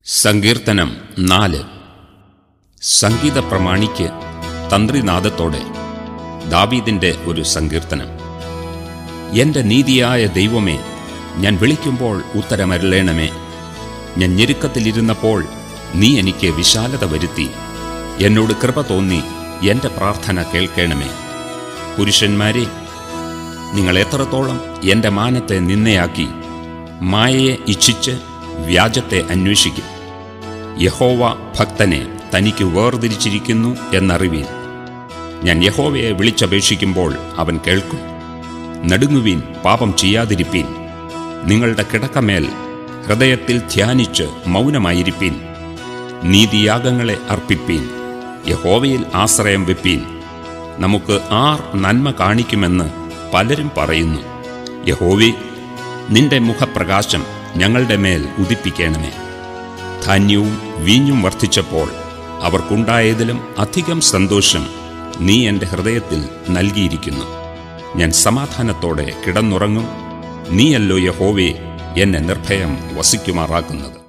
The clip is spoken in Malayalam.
സങ്കീർത്തനം നാല് സംഗീത പ്രമാണിക്ക് തന്ത്രിനാദത്തോടെ ദാവീദിന്റെ ഒരു സങ്കീർത്തനം എന്റെ നീതിയായ ദൈവമേ ഞാൻ വിളിക്കുമ്പോൾ ഉത്തരമരുളേണമേ ഞാൻ ഞെരുക്കത്തിലിരുന്നപ്പോൾ നീ എനിക്ക് വിശാലത വരുത്തി എന്നോട് കൃപ തോന്നി എന്റെ പ്രാർത്ഥന കേൾക്കണമേ പുരുഷന്മാരെ നിങ്ങൾ എത്രത്തോളം എന്റെ മാനത്തെ നിന്നയാക്കി മായയെ ഇച്ഛിച്ച് വ്യാജത്തെ അന്വേഷിക്കും യഹോവ ഭക്തനെ തനിക്ക് വേർതിരിച്ചിരിക്കുന്നു എന്നറിവീൻ ഞാൻ യഹോവയെ വിളിച്ചപേക്ഷിക്കുമ്പോൾ അവൻ കേൾക്കും നടുങ്ങുവീൻ പാപം ചെയ്യാതിരിപ്പീൻ നിങ്ങളുടെ കിടക്കമേൽ ഹൃദയത്തിൽ ധ്യാനിച്ച് മൗനമായിരിപ്പീൻ നീതിയാഗങ്ങളെ അർപ്പിപ്പീൻ യഹോവയിൽ ആശ്രയം വെപ്പീൻ നമുക്ക് ആർ നന്മ കാണിക്കുമെന്ന് പലരും പറയുന്നു യഹോവേ നിന്റെ മുഖപ്രകാശം ഞങ്ങളുടെ മേൽ ഉദിപ്പിക്കണമേ ധാന്യവും വീഞ്ഞും വർദ്ധിച്ചപ്പോൾ അവർക്കുണ്ടായതിലും അധികം സന്തോഷം നീ എൻ്റെ ഹൃദയത്തിൽ നൽകിയിരിക്കുന്നു ഞാൻ സമാധാനത്തോടെ കിടന്നുറങ്ങും നീയല്ലോ യഹോവേ എന്നെ നിർഭയം വസിക്കുമാറാക്കുന്നത്